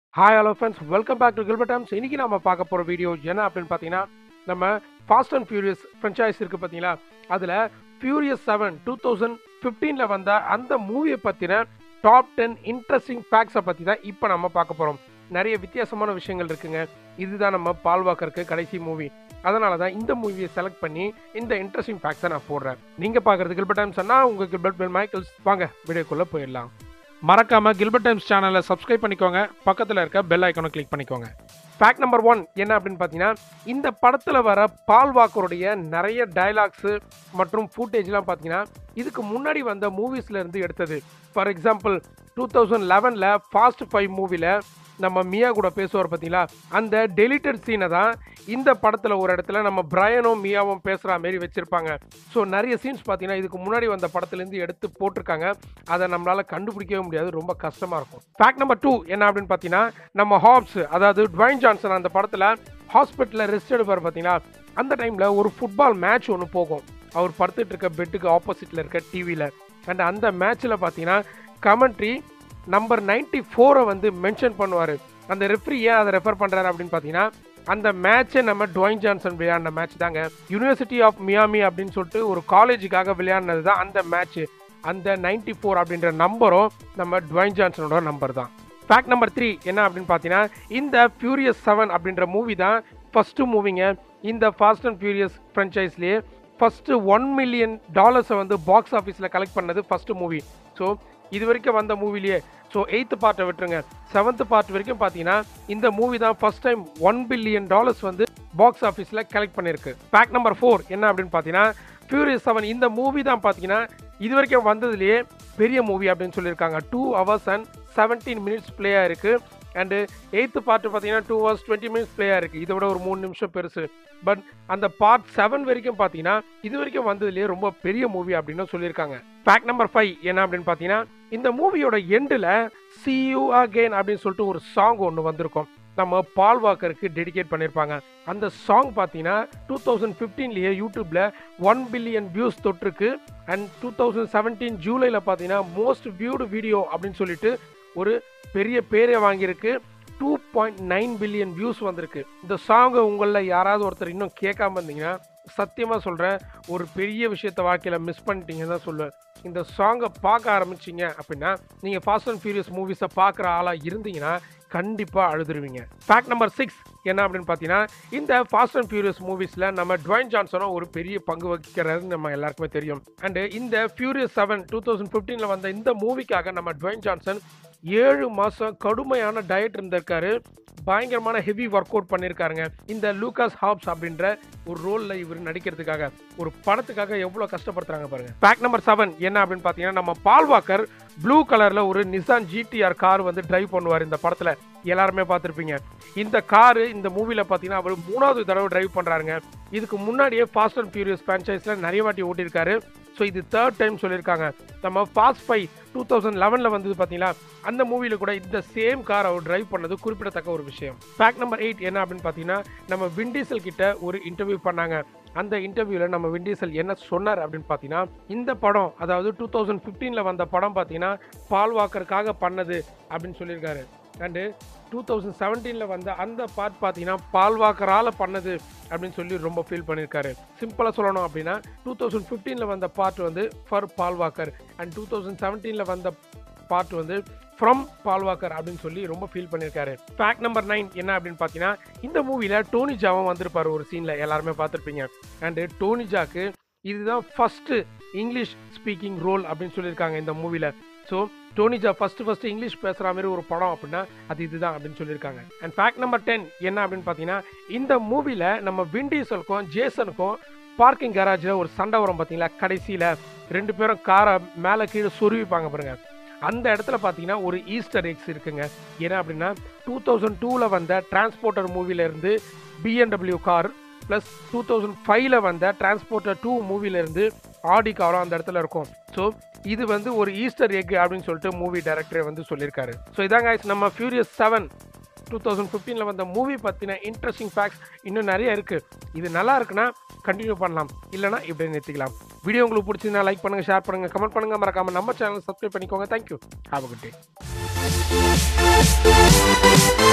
hi hello friends welcome back to Gilbert Times இன்னைக்கு நம்ம பார்க்க போகிற வீடியோ என்ன அப்படின்னு பார்த்தீங்கன்னா நம்ம ஃபாஸ்ட் அண்ட் ஃபியூரியஸ் ஃப்ரென்ச்சைஸ் இருக்குது பார்த்தீங்களா அதில் ஃபியூரியஸ் செவன் டூ தௌசண்ட் ஃபிஃப்டீனில் வந்த அந்த மூவியை பற்றின டாப் டென் இன்ட்ரெஸ்டிங் ஃபேக்ட்ஸை பற்றி தான் இப்போ நம்ம பார்க்க போகிறோம் நிறைய வித்தியாசமான விஷயங்கள் இருக்குங்க இதுதான் நம்ம பால்வாக்கருக்கு கடைசி மூவி அதனால தான் இந்த மூவியை செலக்ட் பண்ணி இந்த இன்ட்ரெஸ்டிங் ஃபேக்ட்ஸை நான் போடுறேன் நீங்கள் பார்க்குறது கில்பர்ட் டைம்ஸ் சொன்னால் உங்கள் கில்பர்ட் பெல் மைக்கிள்ஸ் வாங்க வீடியோக்குள்ளே போயிடலாம் மறக்காம கில்பர்ட் டைம்ஸ் சேனலை சப்ஸ்கிரைப் பண்ணிக்கோங்க பக்கத்தில் இருக்க பெல் ஐக்கானை கிளிக் பண்ணிக்கோங்க ஃபேக்ட் நம்பர் ஒன் என்ன அப்படின்னு பார்த்தீங்கன்னா இந்த படத்தில் வர பால்வாக்கருடைய நிறைய டயலாக்ஸு மற்றும் ஃபுட்டேஜ்லாம் பார்த்தீங்கன்னா இதுக்கு முன்னாடி வந்த மூவிஸ்ல இருந்து எடுத்தது ஃபார் எக்ஸாம்பிள் டூ தௌசண்ட் லெவனில் ஃபாஸ்ட் ஃபைவ் மூவியில் நம்ம மியா கூட பேசுவார் பார்த்தீங்களா அந்த டெலிட்டட் சீனை தான் இந்த படத்தில் ஒரு இடத்துல நம்ம பிரையனும் மியாவும் பேசுகிற மாரி வச்சுருப்பாங்க ஸோ நிறைய சீன்ஸ் பார்த்தீங்கன்னா இதுக்கு முன்னாடி வந்த படத்துலேருந்து எடுத்து போட்டிருக்காங்க அதை நம்மளால் கண்டுபிடிக்கவே முடியாது ரொம்ப கஷ்டமாக இருக்கும் ஃபேக்ட் நம்பர் டூ என்ன அப்படின்னு பார்த்தீங்கன்னா நம்ம ஹாப்ஸ் அதாவது டுவைன் ஜான்சன் அந்த படத்தில் ஹாஸ்பிட்டலில் ரெஸ்ட் எடுப்பார் பார்த்தீங்களா அந்த டைமில் ஒரு ஃபுட்பால் மேட்ச் ஒன்று போகும் அவர் படுத்துட்டு இருக்க பெட்டுக்கு ஆப்போசிட்டில் இருக்க டிவியில் அண்ட் அந்த மேட்ச்சில் பார்த்தீங்கன்னா கமெண்ட்ரி நம்பர் நைன்டி ஃபோரை வந்து மென்ஷன் பண்ணுவார் அந்த ரெஃப்ரி ஏன் அதை ரெஃபர் பண்ணுறாரு அப்படின்னு பார்த்தீங்கன்னா அந்த மேட்ச்சை நம்ம டுவைன் ஜான்சன் விளையாடின மேட்ச் தாங்க யூனிவர்சிட்டி ஆஃப் மியாமி அப்படின்னு சொல்லிட்டு ஒரு காலேஜுக்காக விளையாடினது தான் அந்த மேட்ச் அந்த நைன்டி ஃபோர் அப்படின்ற நம்பரும் நம்ம டுவைன் ஜான்சனோட நம்பர் தான் ஃபேக்ட் நம்பர் த்ரீ என்ன அப்படின்னு பார்த்தீங்கன்னா இந்த ஃபியூரியஸ் செவன் அப்படின்ற மூவி தான் ஃபஸ்ட்டு மூவிங்க இந்த ஃபாஸ்ட் அண்ட் ஃபியூரியஸ் ஃப்ரென்ச்சைஸ்லேயே ஃபஸ்ட்டு ஒன் மில்லியன் டாலர்ஸை வந்து பாக்ஸ் ஆஃபீஸில் கலெக்ட் பண்ணது ஃபஸ்ட்டு மூவி ஸோ இது வரைக்கும் வந்த மூவிலேயே ஸோ எயித்து பார்ட்டை விட்டுருங்க செவன்த் பார்ட் வரைக்கும் பார்த்தீங்கன்னா இந்த மூவி தான் first time one billion dollars வந்து பாக்ஸ் ஆஃபீஸில் கலெக்ட் பண்ணியிருக்கு ஃபேக்ட் நம்பர் ஃபோர் என்ன அப்படின்னு பார்த்தீங்கன்னா ஃபியூரியஸ் செவன் இந்த மூவி தான் பார்த்தீங்கன்னா இது வரைக்கும் வந்ததுலேயே பெரிய மூவி அப்படின்னு சொல்லியிருக்காங்க two hours and seventeen minutes play ஆயிருக்கு அண்டு எயித்து பார்ட் பார்த்தீங்கன்னா two hours twenty minutes play ஆயிருக்கு இதை விட ஒரு மூணு நிமிஷம் பெருசு பட் அந்த பார்ட் செவன் வரைக்கும் பார்த்தீங்கன்னா இது வரைக்கும் வந்ததுலேயே ரொம்ப பெரிய மூவி அப்படின்னு சொல்லியிருக்காங்க ஃபேக்ட் நம்பர் ஃபைவ் என்ன அப்படின்னு பார்த்தீங்கன்னா இந்த மூவியோட எண்டில் சி யூ அகெயின் அப்படின்னு சொல்லிட்டு ஒரு சாங் ஒன்று வந்திருக்கும் நம்ம பால் வாக்கருக்கு டெடிகேட் பண்ணியிருப்பாங்க அந்த சாங் பார்த்தீங்கன்னா டூ தௌசண்ட் ஃபிஃப்டீன்லேயே யூடியூப்பில் ஒன் பில்லியன் வியூஸ் தொட்டிருக்கு அண்ட் டூ தௌசண்ட் செவன்டீன் ஜூலையில் பார்த்தீங்கன்னா மோஸ்ட் வியூடு வீடியோ அப்படின்னு சொல்லிட்டு ஒரு பெரிய பேரை வாங்கியிருக்கு two point nine billion views வந்திருக்கு இந்த சாங்கை உங்களில் யாராவது ஒருத்தர் இன்னும் கேட்காம இருந்தீங்கன்னா சத்தியமாக சொல்கிறேன் ஒரு பெரிய விஷயத்த வாழ்க்கையில் மிஸ் பண்ணிட்டீங்கன்னு தான் சொல்லுவேன் இந்த சாங்கை பார்க்க ஆரம்பிச்சிங்க அப்படின்னா நீங்கள் ஃபாஸ்ட் அண்ட் ஃபியூரியஸ் மூவிஸை பார்க்குற ஆளாக இருந்தீங்கன்னா கண்டிப்பாக அழுதுருவீங்க ஃபேக்ட் நம்பர் சிக்ஸ் என்ன அப்படின்னு பார்த்தீங்கன்னா இந்த ஃபாஸ்ட் அண்ட் ஃபியூரியஸ் மூவிஸில் நம்ம டுவைன் ஜான்சனும் ஒரு பெரிய பங்கு வகிக்கிறது நம்ம எல்லாருக்குமே தெரியும் அண்டு இந்த ஃபியூரியஸ் செவன் டூ தௌசண்ட் ஃபிஃப்டீனில் வந்த இந்த மூவிக்காக நம்ம டுவைன் ஜான்சன் ஏழு மாதம் கடுமையான டயட் இருந்திருக்காரு பயங்கரமான ஹெவி ஒர்க் அவுட் பண்ணியிருக்காருங்க இந்த லூகாஸ் ஹாப்ஸ் அப்படின்ற ஒரு ரோலில் இவர் நடிக்கிறதுக்காக ஒரு படத்துக்காக எவ்வளோ கஷ்டப்படுத்துறாங்க பாருங்க ஃபேக்ட் நம்பர் செவன் என்ன அப்படின்னு பார்த்தீங்கன்னா நம்ம பால்வாக்கர் ப்ளூ கலரில் ஒரு நிசான் ஜிடிஆர் கார் வந்து டிரைவ் பண்ணுவார் இந்த படத்தில் எல்லாருமே பார்த்துருப்பீங்க இந்த காரு இந்த மூவியில் பார்த்தீங்கன்னா அவர் மூணாவது தடவை டிரைவ் பண்ணுறாருங்க இதுக்கு முன்னாடியே ஃபாஸ்ட் அண்ட் ஃபியூரியஸ் ஃப்ரான்ச்சைஸில் நிறைய வாட்டி ஓட்டியிருக்காரு ஸோ இது தேர்ட் டைம் சொல்லியிருக்காங்க நம்ம ஃபாஸ்ட் ஃபைவ் டூ தௌசண்ட் லெவனில் வந்தது பார்த்தீங்களா அந்த மூவியில் கூட இந்த சேம் கார் அவர் டிரைவ் பண்ணது குறிப்பிடத்தக்க ஒரு விஷயம் ஃபேக்ட் நம்பர் எயிட் என்ன அப்படின்னு பார்த்தீங்கன்னா நம்ம விண்டீசல் கிட்ட ஒரு இன்டர்வியூ பண்ணாங்க அந்த இன்டர்வியூவில் நம்ம விண்டீசல் என்ன சொன்னார் அப்படின்னு பார்த்தீங்கன்னா இந்த படம் அதாவது டூ தௌசண்ட் ஃபிஃப்டீனில் வந்த படம் பார்த்தீங்கன்னா பால்வாக்கருக்காக பண்ணது அப்படின்னு சொல்லியிருக்காரு அண்டு டூ தௌசண்ட் செவன்டீனில் வந்த அந்த பார்ட் பார்த்தீங்கன்னா பால்வாக்கரால் பண்ணது அப்படின்னு சொல்லி ரொம்ப ஃபீல் பண்ணியிருக்காரு சிம்பிளாக சொல்லணும் அப்படின்னா டூ தௌசண்ட் ஃபிஃப்டீனில் வந்த பார்ட் வந்து for Paul Walker and two thousand செவன்டீனில் வந்த பார்ட் வந்து ஃப்ரம் பால்வாக்கர் அப்படின்னு சொல்லி ரொம்ப ஃபீல் பண்ணியிருக்காரு ஃபேக்ட் நம்பர் நைன் என்ன அப்படின்னு பார்த்தீங்கன்னா இந்த மூவியில் டோனிஜாவும் வந்திருப்பார் ஒரு சீனில் எல்லாருமே பார்த்துருப்பீங்க அண்டு டோனிஜாக்கு இதுதான் ஃபஸ்ட்டு இங்கிலீஷ் ஸ்பீக்கிங் ரோல் அப்படின்னு சொல்லியிருக்காங்க இந்த மூவியில் so Tony Jaa first first English பேசுகிற மாதிரி ஒரு படம் அப்படின்னா அது இதுதான் அப்படின்னு சொல்லியிருக்காங்க அண்ட் ஃபேக்ட் நம்பர் டென் என்ன அப்படின்னு பார்த்தீங்கன்னா இந்த மூவியில் நம்ம விண்டீசலுக்கும் ஜேசனுக்கும் பார்க்கிங் கேராஜில் ஒரு சண்டை வரும் பார்த்தீங்களா கடைசியில் ரெண்டு பேரும் காரை மேலே கீழே சொருவிப்பாங்க பாருங்க அந்த இடத்துல பார்த்தீங்கன்னா ஒரு ஈஸ்டர் எக்ஸ் இருக்குங்க ஏன்னா அப்படின்னா டூ தௌசண்ட் டூவில் வந்த டிரான்ஸ்போர்ட்டர் மூவிலேருந்து BMW car plus two thousand ஃபைவ்ல வந்த டிரான்ஸ்போர்ட்டர் டூ மூவிலேருந்து ஆடி காரும் அந்த இடத்துல இருக்கும் ஸோ இது வந்து ஒரு ஈஸ்டர் எக் அப்படின்னு சொல்லிட்டு மூவி டைரக்டரே வந்து சொல்லியிருக்காரு ஸோ இதாங்க நம்ம ஃபியூரியஸ் செவன் டூ தௌசண்ட் ஃபிஃப்டீனில் வந்த மூவி பற்றின இன்ட்ரெஸ்டிங் ஃபேக்ட்ஸ் இன்னும் நிறைய இருக்குது இது நல்லா இருக்குன்னா கண்டினியூ பண்ணலாம் இல்லைனா இப்படி நிறுத்திக்கலாம் வீடியோ உங்களுக்கு பிடிச்சிருந்தா லைக் பண்ணுங்கள் ஷேர் பண்ணுங்கள் கமெண்ட் பண்ணுங்கள் மறக்காமல் நம்ம சேனல் சப்ஸ்கிரைப் பண்ணிக்கோங்க thank you have a good day